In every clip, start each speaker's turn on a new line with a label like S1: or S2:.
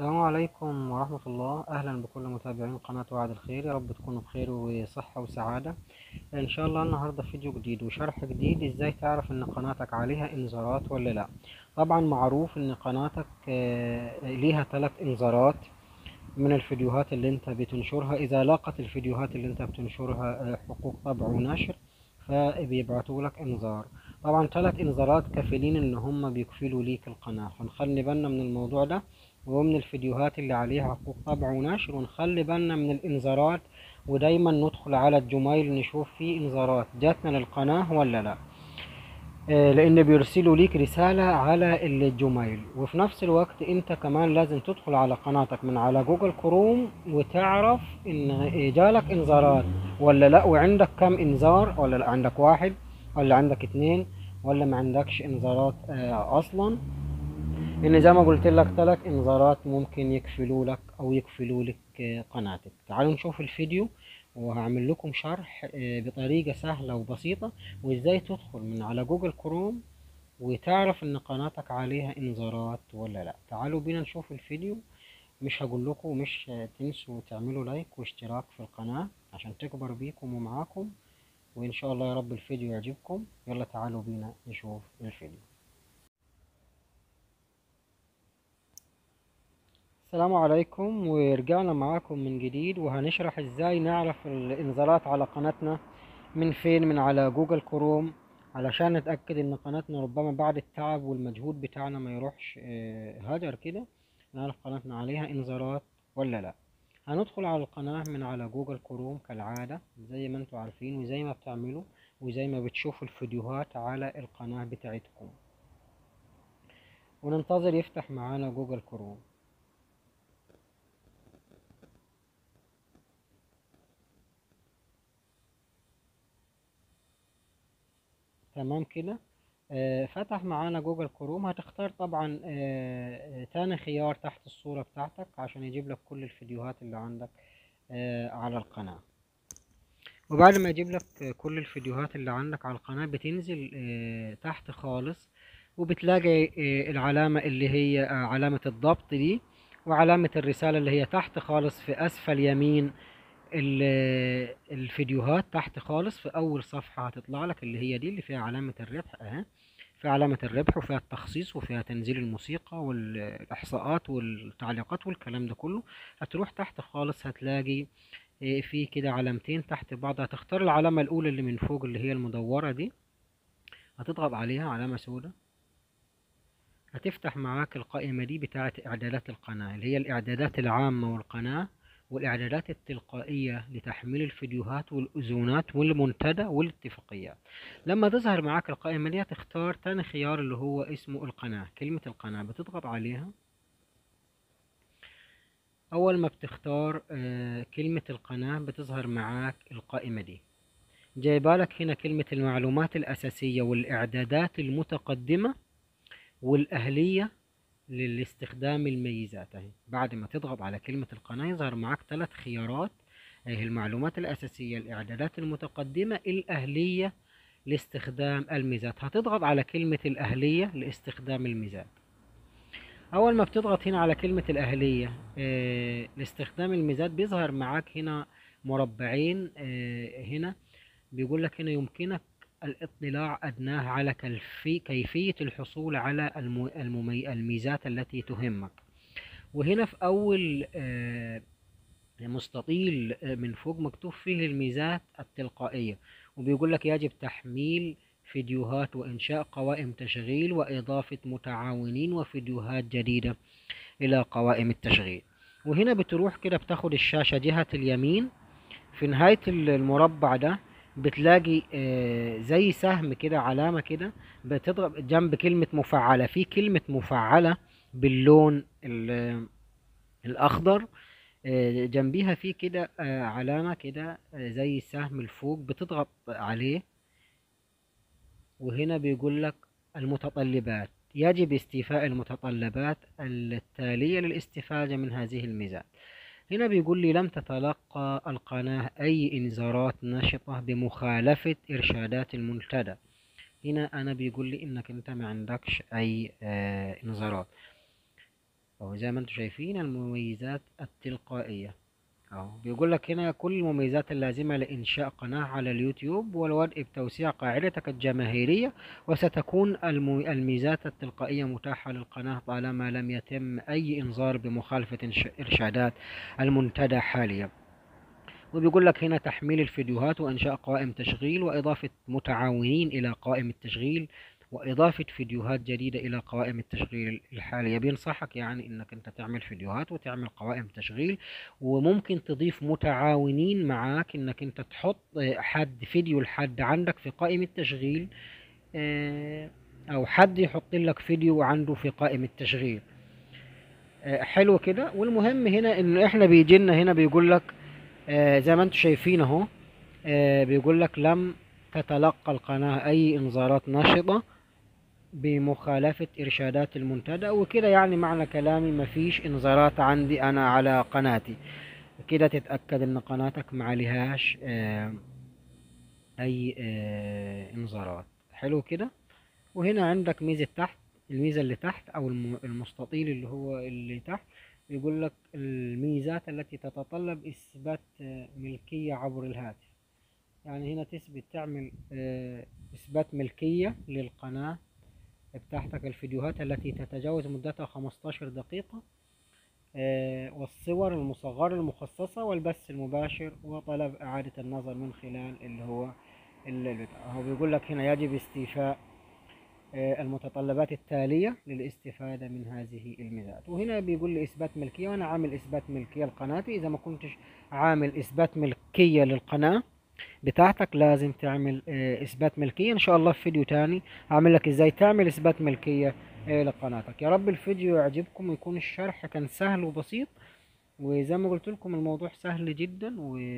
S1: السلام عليكم ورحمة الله أهلا بكل متابعين قناة وعد الخير يا رب تكونوا بخير وصحة وسعادة إن شاء الله النهاردة فيديو جديد وشرح جديد إزاي تعرف إن قناتك عليها إنذارات ولا لأ طبعا معروف إن قناتك آه، ليها ثلاث إنذارات من الفيديوهات اللي انت بتنشرها إذا لاقت الفيديوهات اللي انت بتنشرها آه، حقوق طبع ونشر فبيبعتوا لك إنذار طبعا ثلاث إنذارات كافلين إن هم بيقفلوا ليك القناة فنخلي بالنا من الموضوع ده ومن الفيديوهات اللي عليها حقوق طبع ونشر ونخلي بالنا من الانذارات ودايما ندخل على الجمايل نشوف فيه انذارات جاتنا للقناة ولا لا آه، لان بيرسلوا ليك رسالة على الجمايل وفي نفس الوقت انت كمان لازم تدخل على قناتك من على جوجل كروم وتعرف ان جالك انذارات ولا لا وعندك كم انذار ولا لا عندك واحد ولا عندك اتنين ولا ما عندكش انذارات آه، اصلا ان زي ما قلت لك ثلاث انذارات ممكن يقفلوا لك او يقفلوا لك آه، قناتك تعالوا نشوف الفيديو وهعمل لكم شرح آه، بطريقة سهلة وبسيطة وازاي تدخل من على جوجل كروم وتعرف ان قناتك عليها انذارات ولا لا تعالوا بينا نشوف الفيديو مش هقول لكم مش آه، تنسوا تعملوا لايك واشتراك في القناة عشان تكبر بيكم ومعاكم وان شاء الله يا رب الفيديو يعجبكم يلا تعالوا بينا نشوف الفيديو السلام عليكم ورجعنا معاكم من جديد وهنشرح ازاي نعرف الانذارات على قناتنا من فين من على جوجل كروم علشان نتأكد ان قناتنا ربما بعد التعب والمجهود بتاعنا ما يروحش آه، هدر كده نعرف قناتنا عليها انذارات ولا لا هندخل على القناة من على جوجل كروم كالعادة زي ما انتوا عارفين وزي ما بتعملوا وزي ما بتشوفوا الفيديوهات على القناة بتاعتكم وننتظر يفتح معانا جوجل كروم تمام كده آه، فتح معانا جوجل كروم هتختار طبعا آه، آه، تاني خيار تحت الصورة بتاعتك عشان يجيب لك كل الفيديوهات اللي عندك آه، على القناة وبعد ما يجيب لك آه، كل الفيديوهات اللي عندك على القناة بتنزل آه، تحت خالص وبتلاقي آه، العلامة اللي هي آه، علامة الضبط دي وعلامة الرسالة اللي هي تحت خالص في أسفل يمين ال- الفيديوهات تحت خالص في اول صفحة هتطلع لك اللي هي دي اللي فيها علامة الربح اهي فيها علامة الربح وفيها التخصيص وفيها تنزيل الموسيقى والاحصاءات والتعليقات والكلام ده كله هتروح تحت خالص هتلاقي إيه، في كده علامتين تحت بعض هتختار العلامة الاولى اللي من فوق اللي هي المدورة دي هتضغط عليها علامة سوداء هتفتح معاك القائمة دي بتاعة إعدادات القناة اللي هي الإعدادات العامة والقناة والإعدادات التلقائية لتحميل الفيديوهات والأذونات والمنتدى والاتفاقيات لما تظهر معاك القائمة دي هتختار تاني خيار اللي هو اسمه القناة كلمة القناة بتضغط عليها أول ما بتختار آه، كلمة القناة بتظهر معاك القائمة دي جايبالك هنا كلمة المعلومات الأساسية والإعدادات المتقدمة والأهلية للاستخدام الميزات اهي بعد ما تضغط على كلمة القناة يظهر معاك ثلاث خيارات اهي المعلومات الأساسية الإعدادات المتقدمة الأهلية لاستخدام الميزات هتضغط على كلمة الأهلية لاستخدام الميزات أول ما بتضغط هنا على كلمة الأهلية آه لاستخدام الميزات بيظهر معاك هنا مربعين آه هنا بيقول لك هنا يمكنك الاطلاع أدناه على كيفي كيفية الحصول على الم- الممي... الميزات التي تهمك وهنا في أول آه، مستطيل آه، من فوق مكتوب فيه الميزات التلقائية وبيقول لك يجب تحميل فيديوهات وإنشاء قوائم تشغيل وإضافة متعاونين وفيديوهات جديدة إلى قوائم التشغيل وهنا بتروح كده بتاخد الشاشة جهة اليمين في نهاية المربع ده بتلاقي آه، زي سهم كده علامة كده بتضرب جنب كلمة مفعلة في كلمة مفعلة باللون ال- الأخضر آه، جنبيها في كده آه، علامة كده آه، زي السهم لفوق بتضغط عليه وهنا بيقول لك المتطلبات يجب استيفاء المتطلبات التالية للاستفادة من هذه الميزات هنا بيقول لي لم تتلقى القناة أي إنذارات نشطة بمخالفة إرشادات المنتدى هنا أنا بيقول لي إنك أنت ما عندكش أي آه إنذارات اهو زي ما انتم شايفين المميزات التلقائية اهو بيقول لك هنا كل المميزات اللازمة لإنشاء قناة على اليوتيوب والبدء بتوسيع قاعدتك الجماهيرية وستكون الم- الميزات التلقائية متاحة للقناة طالما لم يتم أي إنذار بمخالفة إنش- إرشادات المنتدى حاليا وبيقول لك هنا تحميل الفيديوهات وإنشاء قوائم تشغيل وإضافة متعاونين إلى قائمة التشغيل وإضافة فيديوهات جديدة إلى قوائم التشغيل الحالية بينصحك يعني إنك أنت تعمل فيديوهات وتعمل قوائم تشغيل وممكن تضيف متعاونين معاك إنك أنت تحط آه، حد فيديو لحد عندك في قائمة تشغيل آه، أو حد يحط لك فيديو عنده في قائمة تشغيل آه، حلو كده والمهم هنا إن إحنا بيجي لنا هنا بيقول لك آه، زي ما انتم شايفين اهو آه، بيقول لك لم تتلقى القناة أي إنذارات نشطة بمخالفة إرشادات المنتدى وكده يعني معنى كلامي مفيش إنذارات عندي أنا على قناتي كده تتأكد إن قناتك معلهاش آه، أي آه، إنذارات حلو كده وهنا عندك ميزة تحت الميزة اللي تحت أو الم- المستطيل اللي هو اللي تحت بيقول لك الميزات التي تتطلب إثبات آه، ملكية عبر الهاتف يعني هنا تثبت تعمل آه، إثبات ملكية للقناة بتاعتك الفيديوهات التي تتجاوز مدتها 15 دقيقة آه، والصور المصغرة المخصصة والبث المباشر وطلب إعادة النظر من خلال اللي هو اللي البتاع. هو بيقول لك هنا يجب استيفاء آه، المتطلبات التالية للاستفادة من هذه الميزات وهنا بيقول لي إثبات ملكية وأنا عامل إثبات ملكية لقناتي إذا ما كنتش عامل إثبات ملكية للقناة بتاعتك لازم تعمل آه، إثبات ملكية إن شاء الله في فيديو تاني هعمل لك إزاي تعمل إثبات ملكية آه، لقناتك يا رب الفيديو يعجبكم ويكون الشرح كان سهل وبسيط وزي ما قلت لكم الموضوع سهل جدا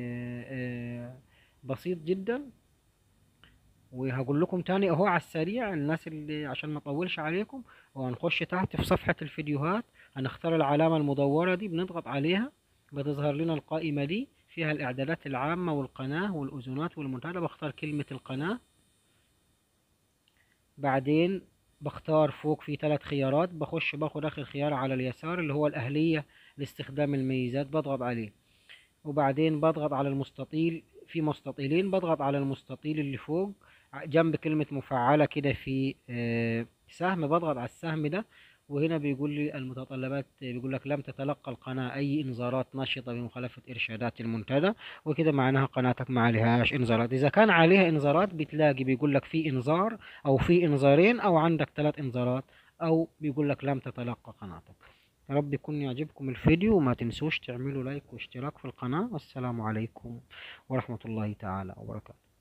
S1: وبسيط جدا وهقول لكم تاني اهو على السريع الناس اللي عشان ما اطولش عليكم وهنخش تحت في صفحة الفيديوهات هنختار العلامة المدورة دي بنضغط عليها بتظهر لنا القائمة دي فيها الإعدادات العامة والقناة والأذونات والمنتدى بختار كلمة القناة بعدين بختار فوق في ثلاث خيارات بخش باخد آخر خيار على اليسار اللي هو الأهلية لاستخدام الميزات بضغط عليه وبعدين بضغط على المستطيل في مستطيلين بضغط على المستطيل اللي فوق ع- جنب كلمة مفعلة كده في آه، سهم بضغط على السهم ده وهنا بيقول لي المتطلبات بيقول لك لم تتلقى القناة أي إنذارات نشطة بمخالفة إرشادات المنتدى وكده معناها قناتك ما عليهاش إنذارات إذا كان عليها إنذارات بتلاقي بيقول لك في إنذار أو في إنذارين أو عندك ثلاث إنذارات أو بيقول لك لم تتلقى قناتك يا رب يكون يعجبكم الفيديو وما تنسوش تعملوا لايك واشتراك في القناة والسلام عليكم ورحمة الله تعالى وبركاته